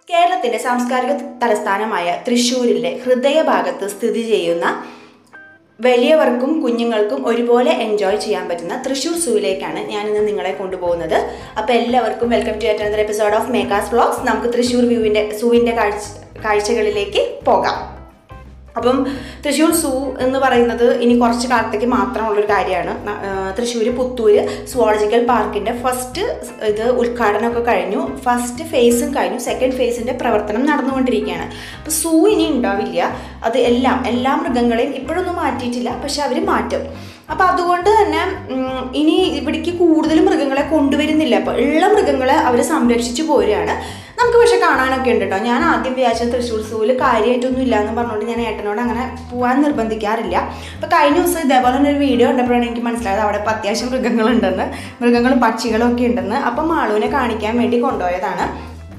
കേരളത്തിന്റെ സാംസ്കാരിക തലസ്ഥാനമായ തൃശ്ശൂരിലെ ഹൃദയഭാഗത്ത് സ്ഥിതി ചെയ്യുന്ന വലിയവർക്കും കുഞ്ഞുങ്ങൾക്കും ഒരുപോലെ എൻജോയ് ചെയ്യാൻ പറ്റുന്ന തൃശ്ശൂർ സൂവിലേക്കാണ് ഞാൻ ഇന്ന് നിങ്ങളെ കൊണ്ടുപോകുന്നത് അപ്പോൾ എല്ലാവർക്കും welcome to another episode of മേക്കാസ് വ്ളോഗ്സ് നമുക്ക് തൃശ്ശൂർ വ്യൂവിൻ്റെ സൂവിൻ്റെ കാഴ്ച കാഴ്ചകളിലേക്ക് പോകാം അപ്പം തൃശ്ശൂർ സൂ എന്ന് പറയുന്നത് ഇനി കുറച്ച് കാലത്തേക്ക് മാത്രമുള്ളൊരു കാര്യമാണ് തൃശ്ശൂർ പുത്തൂര് സുവോളജിക്കൽ പാർക്കിൻ്റെ ഫസ്റ്റ് ഇത് ഉദ്ഘാടനമൊക്കെ കഴിഞ്ഞു ഫസ്റ്റ് ഫേസും കഴിഞ്ഞു സെക്കൻഡ് ഫേസിൻ്റെ പ്രവർത്തനം നടന്നുകൊണ്ടിരിക്കുകയാണ് അപ്പോൾ സൂ ഇനി ഉണ്ടാവില്ല അത് എല്ലാം എല്ലാ മൃഗങ്ങളെയും ഇപ്പോഴൊന്നും മാറ്റിയിട്ടില്ല പക്ഷെ അവർ മാറ്റും അപ്പോൾ അതുകൊണ്ട് തന്നെ ഉം, ഇനി ഇവിടേക്ക് കൂടുതൽ മൃഗങ്ങളെ കൊണ്ടുവരുന്നില്ല അപ്പോൾ ഉള്ള മൃഗങ്ങളെ അവർ സംരക്ഷിച്ചു പോരുകയാണ് നമുക്ക് പക്ഷെ കാണാനൊക്കെ ഉണ്ട് കേട്ടോ ഞാൻ ആദ്യം വിചാരിച്ച തൃശ്ശൂർ സൂവിൽ കാര്യമായിട്ടൊന്നും ഇല്ല എന്ന് പറഞ്ഞുകൊണ്ട് ഞാൻ ഏട്ടനോട് അങ്ങനെ പോകാൻ നിർബന്ധിക്കാറില്ല അപ്പോൾ കഴിഞ്ഞ ദിവസം ഇതേപോലെ തന്നെ ഒരു വീഡിയോ കണ്ടപ്പോഴാണ് എനിക്ക് മനസ്സിലായത് അവിടെ ഇപ്പോൾ അത്യാവശ്യം മൃഗങ്ങളുണ്ടെന്ന് മൃഗങ്ങളും പക്ഷികളും ഒക്കെ ഉണ്ടെന്ന് അപ്പം മാളുവിനെ കാണിക്കാൻ വേണ്ടി കൊണ്ടുപോയതാണ്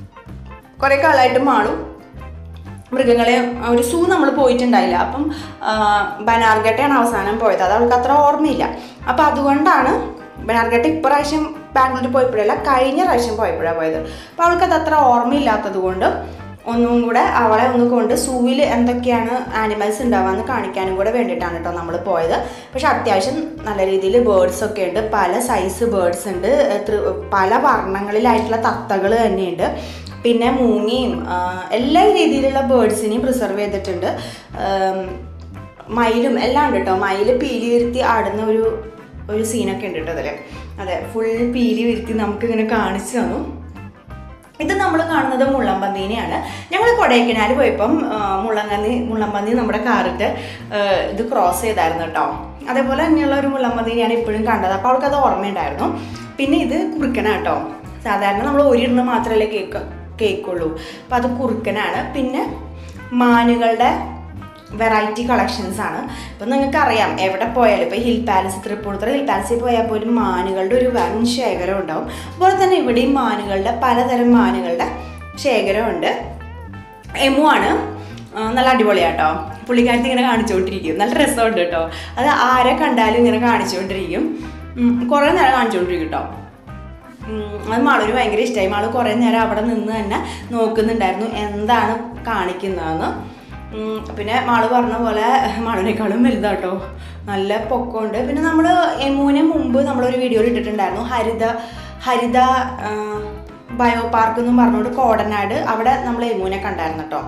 കുറേ കാലമായിട്ട് മാളു മൃഗങ്ങളെ ഒരു സൂ നമ്മൾ പോയിട്ടുണ്ടായില്ല അപ്പം ആ, ബനാർഘട്ടയാണ് അവസാനം പോയത് അത് അവൾക്ക് അത്ര ഓർമ്മയില്ല അപ്പം അതുകൊണ്ടാണ് ബനാർഘട്ട ഇപ്രാവശ്യം ബാംഗ്ലൂർ പോയപ്പോഴല്ല കഴിഞ്ഞ പ്രാവശ്യം പോയപ്പോഴാണ് പോയത് അപ്പോൾ അവൾക്ക് അത് അത്ര ഓർമ്മയില്ലാത്തത് കൊണ്ട് ഒന്നും കൂടെ അവളെ ഒന്ന് കൊണ്ട് സൂവിൽ എന്തൊക്കെയാണ് ആനിമൽസ് ഉണ്ടാവാന്ന് കാണിക്കാനും കൂടെ വേണ്ടിയിട്ടാണ് കേട്ടോ നമ്മൾ പോയത് പക്ഷെ അത്യാവശ്യം നല്ല രീതിയിൽ ബേർഡ്സ് ഒക്കെ ഉണ്ട് പല സൈസ് ബേർഡ്സ് ഉണ്ട് എത്ര- പല വർണ്ണങ്ങളിലായിട്ടുള്ള തത്തകൾ തന്നെയുണ്ട് പിന്നെ മൂങ്ങിയും ആ, എല്ലാ രീതിയിലുള്ള ബേർഡ്സിനെയും പ്രിസർവ് ചെയ്തിട്ടുണ്ട് ആം, മയിലും എല്ലാം ഉണ്ട് കേട്ടോ മയിൽ പീലി വിരുത്തി ആടുന്ന ഒരു ഒരു സീനൊക്കെ ഉണ്ട് കേട്ടോ അതിൽ അതെ ഫുൾ പീലി വിരുത്തി നമുക്കിങ്ങനെ കാണിച്ചു തന്നു ഇത് നമ്മൾ കാണുന്നത് മുള്ളംപന്നീനെയാണ് ഞങ്ങൾ കൊടൈക്കനാൽ പോയപ്പം ആ, മുള്ളങ്കന്നി മുള്ളംപന്നി നമ്മുടെ കാറിൻ്റെ ഇത് ക്രോസ് ചെയ്തായിരുന്നു കേട്ടോ അതേപോലെ തന്നെയുള്ള ഒരു മുള്ളംപന്നീനെയാണ് ഇപ്പോഴും കണ്ടത് അപ്പോൾ അവൾക്കത് ഓർമ്മയുണ്ടായിരുന്നു പിന്നെ ഇത് കുറുക്കനാണ് കേട്ടോ സാധാരണ നമ്മൾ ഒരെണ്ണം മാത്രമല്ലേ കേക്ക് കേൾക്കുള്ളൂ അപ്പോൾ അത് കുറുക്കനാണ് പിന്നെ മാനുകളുടെ വെറൈറ്റി കളക്ഷൻസ് ആണ് ഇപ്പം നിങ്ങൾക്ക് അറിയാം എവിടെ പോയാലും ഇപ്പോൾ ഹിൽ പാലസ് തൃപ്പൂണിത്തുറ ഹിൽ പാലസിൽ പോയാൽ പോലും മാനുകളുടെ ഒരു വൻ ശേഖരം ഉണ്ടാവും അതുപോലെ തന്നെ ഇവിടെയും മാനുകളുടെ പലതരം മാനുകളുടെ ശേഖരമുണ്ട് എമു ആണ് ആ, നല്ല അടിപൊളിയാട്ടോ പുള്ളിക്കാരത്തി ഇങ്ങനെ കാണിച്ചുകൊണ്ടിരിക്കും നല്ല രസമുണ്ട് കേട്ടോ അത് ആരെ കണ്ടാലും ഇങ്ങനെ കാണിച്ചുകൊണ്ടിരിക്കും ഉം, കുറേ നേരം കാണിച്ചുകൊണ്ടിരിക്കും കേട്ടോ ഉം, അത് മാളൂര് ഭയങ്കര ഇഷ്ടമായി മാള് കുറേ നേരം അവിടെ നിന്ന് തന്നെ നോക്കുന്നുണ്ടായിരുന്നു എന്താണ് കാണിക്കുന്നതെന്ന് ഉം, പിന്നെ മാള് പറഞ്ഞ പോലെ മാളിനേക്കാളും വലുതാട്ടോ നല്ല പൊക്കമുണ്ട് പിന്നെ നമ്മൾ എമുവിനെ മുമ്പ് നമ്മളൊരു വീഡിയോയിൽ ഇട്ടിട്ടുണ്ടായിരുന്നു ഹരിത ഹരിത ആ, ബയോ പാർക്ക് എന്നും പറഞ്ഞുകൊണ്ട് കോടനാട് അവിടെ നമ്മൾ എമുവിനെ കണ്ടായിരുന്നു കേട്ടോ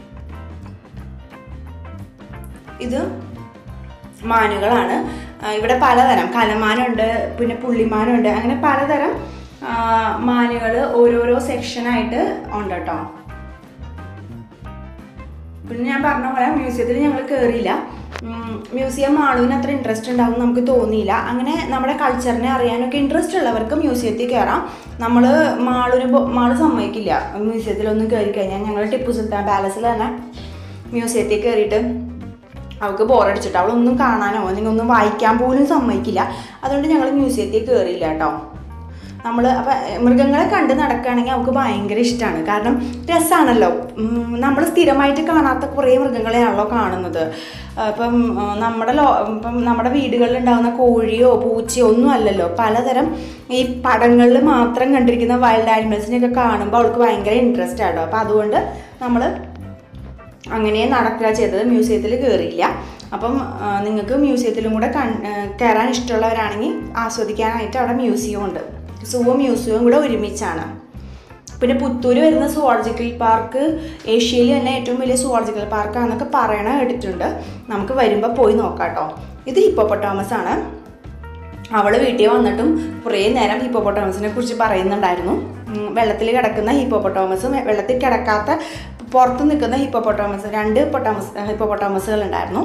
ഇത് മാനുകളാണ് ആ, ഇവിടെ പലതരം കലമാനുണ്ട് പിന്നെ പുള്ളിമാനുണ്ട് അങ്ങനെ പലതരം മാനുകൾ ഓരോരോ സെക്ഷനായിട്ട് ഉണ്ട് കേട്ടോ പിന്നെ ഞാൻ പറഞ്ഞ പോലെ മ്യൂസിയത്തിൽ ഞങ്ങൾ കയറിയില്ല മ്യൂസിയം മാളുവിന് അത്ര ഇൻട്രസ്റ്റ് ഉണ്ടാവും നമുക്ക് തോന്നിയില്ല അങ്ങനെ നമ്മുടെ കൾച്ചറിനെ അറിയാനൊക്കെ ഇൻട്രസ്റ്റ് ഉള്ളവർക്ക് മ്യൂസിയത്തിൽ കയറാം നമ്മൾ മാളൂര് പോ- മാള് സമ്മതിക്കില്ല മ്യൂസിയത്തിലൊന്നും കയറി കഴിഞ്ഞാൽ ഞങ്ങൾ ടിപ്പു സുൽത്താൻ പാലസിൽ തന്നെ മ്യൂസിയത്തിൽ കയറിയിട്ട് അവൾക്ക് ബോറടിച്ചിട്ട് അവളൊന്നും കാണാനോ അല്ലെങ്കിൽ ഒന്നും വായിക്കാൻ പോലും സമ്മതിക്കില്ല അതുകൊണ്ട് ഞങ്ങൾ മ്യൂസിയത്തിൽ കയറിയില്ല കേട്ടോ നമ്മൾ അപ്പം മൃഗങ്ങളെ കണ്ട് നടക്കുകയാണെങ്കിൽ അവൾക്ക് ഭയങ്കര ഇഷ്ടമാണ് കാരണം രസമാണല്ലോ നമ്മൾ സ്ഥിരമായിട്ട് കാണാത്ത കുറേ മൃഗങ്ങളെയാണല്ലോ കാണുന്നത് അപ്പം ആ, നമ്മുടെ ലോ ഇപ്പം നമ്മുടെ വീടുകളിൽ ഉണ്ടാകുന്ന കോഴിയോ പൂച്ചയോ ഒന്നും അല്ലല്ലോ പലതരം ഈ പടങ്ങളിൽ മാത്രം കണ്ടിരിക്കുന്ന വൈൽഡ് ആനിമൽസിനെയൊക്കെ കാണുമ്പോൾ അവൾക്ക് ഭയങ്കര ഇൻട്രസ്റ്റ് ആട്ടോ അപ്പം അതുകൊണ്ട് നമ്മൾ അങ്ങനെ നടക്കുക ചെയ്തത് മ്യൂസിയത്തിൽ കയറിയില്ല അപ്പം ആ, നിങ്ങൾക്ക് മ്യൂസിയത്തിലും കൂടെ കൺ ആ, കയറാൻ ഇഷ്ടമുള്ളവരാണെങ്കിൽ ആസ്വദിക്കാനായിട്ട് അവിടെ മ്യൂസിയം ഉണ്ട് സൂവും മ്യൂസിയവും കൂടെ ഒരുമിച്ചാണ് പിന്നെ പുത്തൂർ വരുന്ന സുവോളജിക്കൽ പാർക്ക് ഏഷ്യയിൽ തന്നെ ഏറ്റവും വലിയ സുവോളജിക്കൽ പാർക്കാണെന്നൊക്കെ പറയണ കേട്ടിട്ടുണ്ട് നമുക്ക് വരുമ്പോൾ പോയി നോക്കാം കേട്ടോ ഇത് ഹിപ്പോപ്പൊട്ടാമസ് ആണ് അവൾ വീട്ടിൽ വന്നിട്ടും കുറേ നേരം ഹിപ്പോപ്പൊട്ടാമസിനെ കുറിച്ച് പറയുന്നുണ്ടായിരുന്നു ഉം, വെള്ളത്തിൽ കിടക്കുന്ന ഹിപ്പോപ്പൊട്ടാമസും വെള്ളത്തിൽ കിടക്കാത്ത പുറത്ത് നിൽക്കുന്ന ഹിപ്പോപ്പൊട്ടാമസ് രണ്ട് പൊട്ടാമസ് ഹിപ്പോപ്പൊട്ടാമസുകൾ ഉണ്ടായിരുന്നു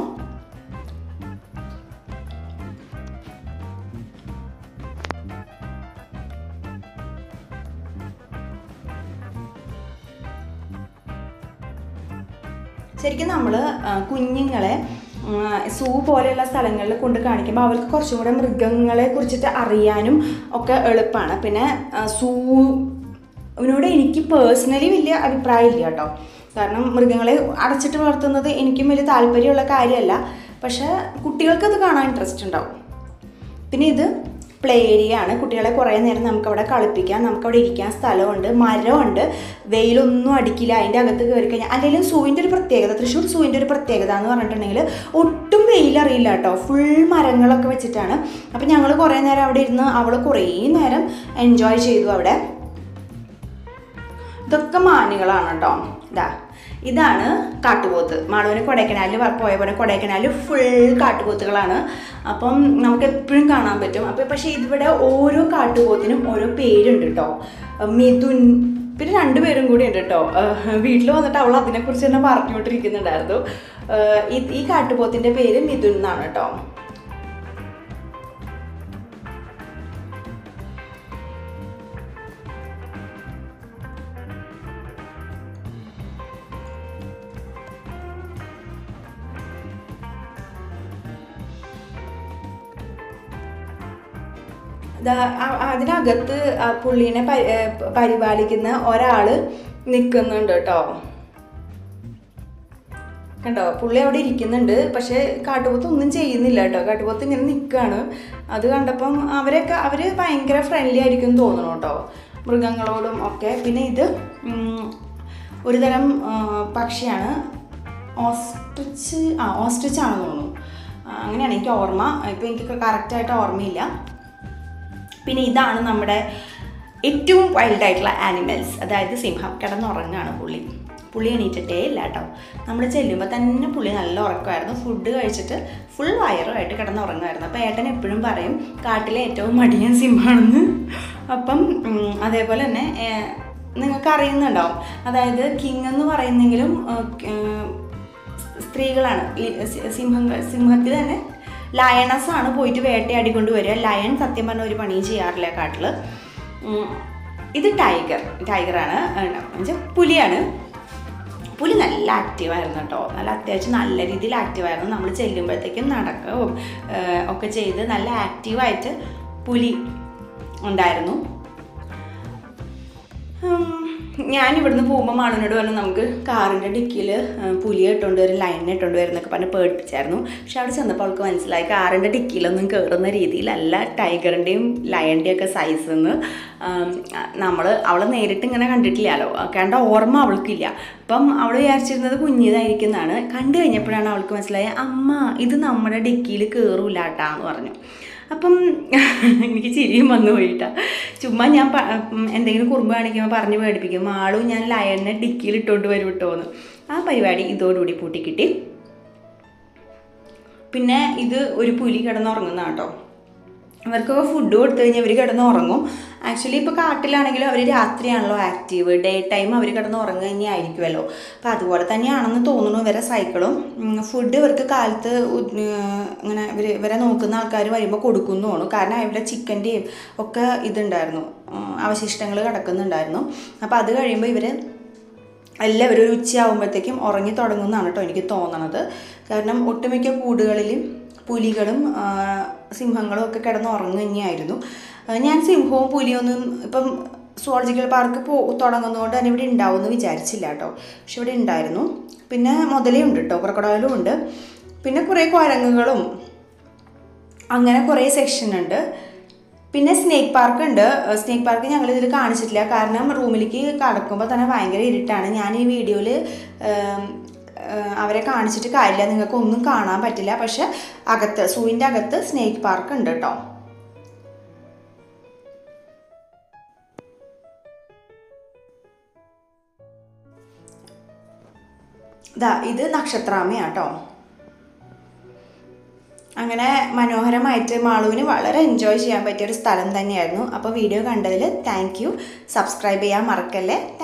ശരിക്കും നമ്മൾ കുഞ്ഞുങ്ങളെ സൂ പോലെയുള്ള സ്ഥലങ്ങളിൽ കൊണ്ട് കാണിക്കുമ്പോൾ അവർക്ക് കുറച്ചും കൂടെ മൃഗങ്ങളെ കുറിച്ചിട്ട് അറിയാനും ഒക്കെ എളുപ്പമാണ് പിന്നെ സൂവിനോട് എനിക്ക് പേഴ്സണലി വലിയ അഭിപ്രായമില്ല കേട്ടോ കാരണം മൃഗങ്ങളെ അടച്ചിട്ട് വളർത്തുന്നത് എനിക്കും വലിയ താല്പര്യമുള്ള കാര്യമല്ല പക്ഷേ കുട്ടികൾക്കത് കാണാൻ ഇൻട്രസ്റ്റ് ഉണ്ടാവും പിന്നെ ഇത് പ്ലേ ഏരിയ ആണ് കുട്ടികളെ കുറേ നേരം നമുക്കവിടെ കളിപ്പിക്കാം നമുക്കവിടെ ഇരിക്കാൻ സ്ഥലമുണ്ട് മരമുണ്ട് വെയിലൊന്നും അടിക്കില്ല അതിൻ്റെ അകത്ത് കയറി കഴിഞ്ഞാൽ അല്ലെങ്കിൽ സൂവിൻ്റെ ഒരു പ്രത്യേകത തൃശ്ശൂർ സൂവിൻ്റെ ഒരു പ്രത്യേകത എന്ന് പറഞ്ഞിട്ടുണ്ടെങ്കിൽ ഒട്ടും വെയിലറിയില്ല കേട്ടോ ഫുൾ മരങ്ങളൊക്കെ വെച്ചിട്ടാണ് അപ്പം ഞങ്ങൾ കുറേ നേരം അവിടെ ഇരുന്ന് അവൾ കുറേ നേരം എൻജോയ് ചെയ്തു അവിടെ ഇതൊക്കെ മാനുകളാണ് കേട്ടോ ഇതാ ഇതാണ് കാട്ടുപോത്ത് മാളൂന് കൊടൈക്കനാലിൽ പോയ പോലെ കൊടൈക്കനാലിൽ ഫുൾ കാട്ടുപോത്തുകളാണ് അപ്പം നമുക്ക് എപ്പോഴും കാണാൻ പറ്റും അപ്പം പക്ഷേ ഇതിവിടെ ഓരോ കാട്ടുപോത്തിനും ഓരോ പേരുണ്ട് കേട്ടോ മിഥുൻ പിന്നെ രണ്ടുപേരും കൂടി ഉണ്ട് കേട്ടോ വീട്ടിൽ വന്നിട്ട് അവൾ അതിനെക്കുറിച്ച് തന്നെ പറഞ്ഞുകൊണ്ടിരിക്കുന്നുണ്ടായിരുന്നു ഏഹ് ഈ ഈ കാട്ടുപോത്തിൻ്റെ പേര് മിഥുൻ എന്നാണ് കേട്ടോ ദാ അ- അതിനകത്ത് ആ പുള്ളീനെ പരി ഏർ പരിപാലിക്കുന്ന ഒരാൾ നിൽക്കുന്നുണ്ട് കേട്ടോ കണ്ടോ പുള്ളി അവിടെ ഇരിക്കുന്നുണ്ട് പക്ഷേ കാട്ടുപോത്ത് ഒന്നും ചെയ്യുന്നില്ല കേട്ടോ കാട്ടുപോത്ത് ഇങ്ങനെ നിൽക്കുകയാണ് അത് കണ്ടപ്പം അവരൊക്കെ അവർ ഭയങ്കര ഫ്രണ്ട്ലി ആയിരിക്കും എന്ന് തോന്നണം കേട്ടോ മൃഗങ്ങളോടും ഒക്കെ പിന്നെ ഇത് ഉം, ഒരു തരം ആ, പക്ഷിയാണ് ഓസ്ട്രിച്ച് ആ ഓസ്ട്രിച്ച് ആണെന്ന് തോന്നുന്നു ആ, അങ്ങനെയാണ് എനിക്ക് ഓർമ്മ ഇപ്പം എനിക്ക് കറക്റ്റായിട്ട് ഓർമ്മയില്ല പിന്നെ ഇതാണ് നമ്മുടെ ഏറ്റവും വൈൽഡ് ആയിട്ടുള്ള ആനിമൽസ് അതായത് സിംഹം കിടന്നുറങ്ങാണ് പുള്ളി പുള്ളി എണീറ്റിട്ടേ ഇല്ല കേട്ടോ നമ്മൾ ചെല്ലുമ്പോൾ തന്നെ പുള്ളി നല്ല ഉറക്കമായിരുന്നു ഫുഡ് കഴിച്ചിട്ട് ഫുൾ വയറുമായിട്ട് കിടന്നുറങ്ങുമായിരുന്നു അപ്പോൾ ഏട്ടൻ എപ്പോഴും പറയും കാട്ടിലെ ഏറ്റവും മടിയൻ സിംഹമാണെന്ന് അപ്പം ഉം, അതേപോലെ തന്നെ ഏർ, നിങ്ങൾക്ക് അറിയുന്നുണ്ടാവും അതായത് കിങ് എന്ന് പറയുന്നെങ്കിലും ഏർ, ഏർ, സ്ത്രീകളാണ് ലി- സി- സിംഹങ്ങൾ സിംഹത്തിൽ തന്നെ ലയണസ് ആണ് പോയിട്ട് വേട്ടയാടിക്കൊണ്ട് വരിക ലയൺ സത്യം പറഞ്ഞ ഒരു പണിയും ചെയ്യാറില്ല കാട്ടിൽ ഇത് ടൈഗർ ടൈഗറാണ് എന്നുവെച്ചാൽ പുലിയാണ് പുലി നല്ല ആക്റ്റീവായിരുന്നു കേട്ടോ നല്ല അത്യാവശ്യം നല്ല രീതിയിൽ ആക്റ്റീവായിരുന്നു നമ്മൾ ചെല്ലുമ്പോഴത്തേക്കും നടക്കുകയും ഏഹ്, ഒക്കെ ചെയ്ത് നല്ല ആക്റ്റീവായിട്ട് പുലി ഉണ്ടായിരുന്നു ഉം, ഞാൻ ഇവിടുന്ന് പോകുമ്പോൾ മാണനോട് പറഞ്ഞു നമുക്ക് കാറിൻ്റെ ഡിക്കിയിൽ പുലിയെ ഇട്ടുകൊണ്ട് വരും ലൈനിനെ ഇട്ടുകൊണ്ട് വരും എന്നൊക്കെ പറഞ്ഞ് പേടിപ്പിച്ചായിരുന്നു പക്ഷെ അവിടെ ചെന്നപ്പോൾ അവൾക്ക് മനസ്സിലായി കാറിൻ്റെ ഡിക്കിയിലൊന്നും കയറുന്ന രീതിയിലല്ല ടൈഗറിൻ്റെയും ലയണിൻ്റെയും ഒക്കെ സൈസ് എന്ന് നമ്മൾ അവൾ നേരിട്ട് ഇങ്ങനെ കണ്ടിട്ടില്ലല്ലോ കണ്ട ഓർമ്മ അവൾക്കില്ല അപ്പം അവൾ വിചാരിച്ചിരുന്നത് കുഞ്ഞിതായിരിക്കും എന്നാണ് കണ്ടു കഴിഞ്ഞപ്പോഴാണ് അവൾക്ക് മനസ്സിലായത് അമ്മ ഇത് നമ്മുടെ ഡിക്കിയിൽ കയറൂല കേട്ടാ എന്ന് പറഞ്ഞു അപ്പം എനിക്ക് ചിരിയും വന്നു പോയിട്ടാ ചുമ്മാ ഞാൻ പ- ഉം, എന്തെങ്കിലും കുറുമ്പ് കാണിക്കുമ്പോൾ പറഞ്ഞ് പേടിപ്പിക്കും ആളും ഞാൻ ലയണിനെ ഡിക്കിയിൽ ഇട്ടുകൊണ്ട് വരും വിട്ടോന്ന് ആ പരിപാടി ഇതോടുകൂടി പൂട്ടിക്കിട്ടി പിന്നെ ഇത് ഒരു പുലി കിടന്നുറങ്ങുന്ന കേട്ടോ ഇവർക്കൊക്കെ ഫുഡ് കൊടുത്തു കഴിഞ്ഞാൽ ഇവർ കിടന്ന് ഉറങ്ങും ആക്ച്വലി ഇപ്പോൾ കാട്ടിലാണെങ്കിലും അവർ രാത്രിയാണല്ലോ ആക്റ്റീവ് ഡേ ടൈം അവർ കിടന്ന് ഉറങ്ങുക തന്നെ ആയിരിക്കുമല്ലോ അപ്പോൾ അതുപോലെ തന്നെയാണെന്ന് തോന്നുന്നു ഇവരെ സൈക്കിളും ഫുഡ് ഇവർക്ക് കാലത്ത് ഉ- ഏർ ഇങ്ങനെ ഇവർ ഇവരെ നോക്കുന്ന ആൾക്കാർ വരുമ്പോൾ കൊടുക്കുന്നു തോന്നുന്നു കാരണം ഇവിടെ ചിക്കൻ്റെയും ഒക്കെ ഇതുണ്ടായിരുന്നു ഉം, അവശിഷ്ടങ്ങൾ കിടക്കുന്നുണ്ടായിരുന്നു അപ്പോൾ അത് കഴിയുമ്പോൾ ഇവർ എല്ലാവരും ഒരു ഉച്ചയാകുമ്പോഴത്തേക്കും ഉറങ്ങി തുടങ്ങുമെന്നാണ് കേട്ടോ എനിക്ക് തോന്നണത് കാരണം ഒട്ടുമിക്ക കൂടുകളിലും പുലികളും ആ, സിംഹങ്ങളും ഒക്കെ കിടന്ന് ഉറങ്ങുക തന്നെയായിരുന്നു ആ, ഞാൻ സിംഹവും പുലിയൊന്നും ഇപ്പം സുവോളജിക്കൽ പാർക്ക് പോ തുടങ്ങുന്നതുകൊണ്ട് തന്നെ ഇവിടെ ഉണ്ടാവുമെന്ന് വിചാരിച്ചില്ല കേട്ടോ പക്ഷെ ഇവിടെ ഉണ്ടായിരുന്നു പിന്നെ മുതലയുണ്ട് കേട്ടോ ക്രൊക്കഡോയിലും ഉണ്ട് പിന്നെ കുറേ കുരങ്ങുകളും അങ്ങനെ കുറേ സെക്ഷൻ ഉണ്ട് പിന്നെ സ്നേക്ക് പാർക്ക് ഉണ്ട് സ്നേക്ക് പാർക്ക് ഞങ്ങൾ ഇതിൽ കാണിച്ചിട്ടില്ല കാരണം റൂമിലേക്ക് കടക്കുമ്പോൾ തന്നെ ഭയങ്കര ഇരുട്ടാണ് ഞാൻ ഈ വീഡിയോയിൽ അവരെ കാണിച്ചിട്ട് കാര്യമില്ല നിങ്ങൾക്ക് ഒന്നും കാണാൻ പറ്റില്ല പക്ഷെ അകത്ത് സൂവിൻ്റെ അകത്ത് സ്നേക്ക് പാർക്ക് ഉണ്ട് കേട്ടോ ഇതാ ഇത് നക്ഷത്രാമയാട്ടോ അങ്ങനെ മനോഹരമായിട്ട് മാളുവിന് വളരെ എൻജോയ് ചെയ്യാൻ പറ്റിയ ഒരു സ്ഥലം തന്നെയായിരുന്നു അപ്പോൾ വീഡിയോ കണ്ടതിൽ താങ്ക് യു സബ്സ്ക്രൈബ് ചെയ്യാൻ മറക്കല്ലേ